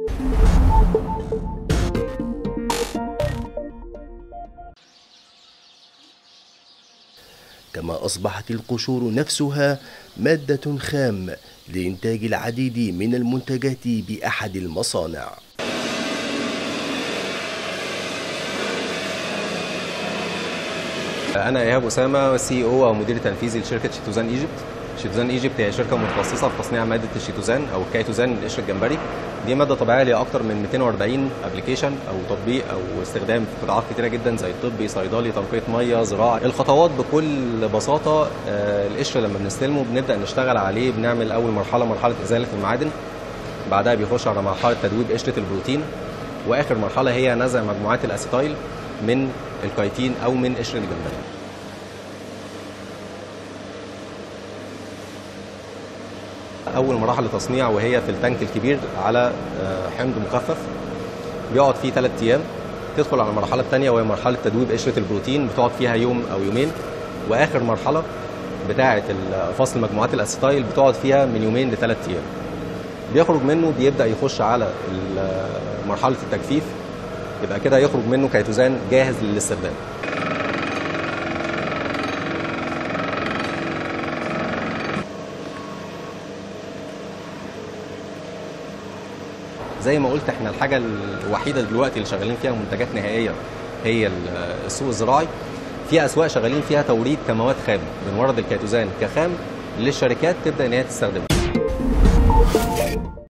كما أصبحت القشور نفسها مادة خام لإنتاج العديد من المنتجات بأحد المصانع انا ايهاب اسامه سي او او مدير تنفيذي لشركه شيتوزان ايجيبت شيتوزان ايجيبت هي شركه متخصصه في تصنيع ماده الشيتوزان او الكيتوزان من قشر الجمبري دي ماده طبيعيه ليها اكتر من 240 ابلكيشن او تطبيق او استخدام في قطاعات كتيره جدا زي طبي صيدلي تنقيه ميه زراعه الخطوات بكل بساطه آه، القشر لما بنستلمه بنبدا نشتغل عليه بنعمل اول مرحله مرحله ازاله المعادن بعدها بيخش على مرحله تدويب قشره البروتين واخر مرحله هي نزع مجموعات الاسيتايل من الكايتين او من قشر الجمبري اول مراحل التصنيع وهي في التانك الكبير على آه، حمض مخفف بيقعد فيه ثلاث ايام تدخل على المرحله الثانيه وهي مرحله تدويب قشره البروتين بتقعد فيها يوم او يومين واخر مرحله بتاعه ال- فصل مجموعات الاسيتايل بتقعد فيها من يومين لثلاث ايام بيخرج منه بيبدا يخش على ال- مرحله التجفيف يبقى كده يخرج منه كيتوزان جاهز للاستخدام زي ما قلت احنا الحاجه الوحيده دلوقتي اللي شغالين فيها منتجات نهائيه هي ال- السوق الزراعي في اسواق شغالين فيها توريد كمواد خام بنورد الكيتوزان كخام للشركات تبدا ان هي تستخدمه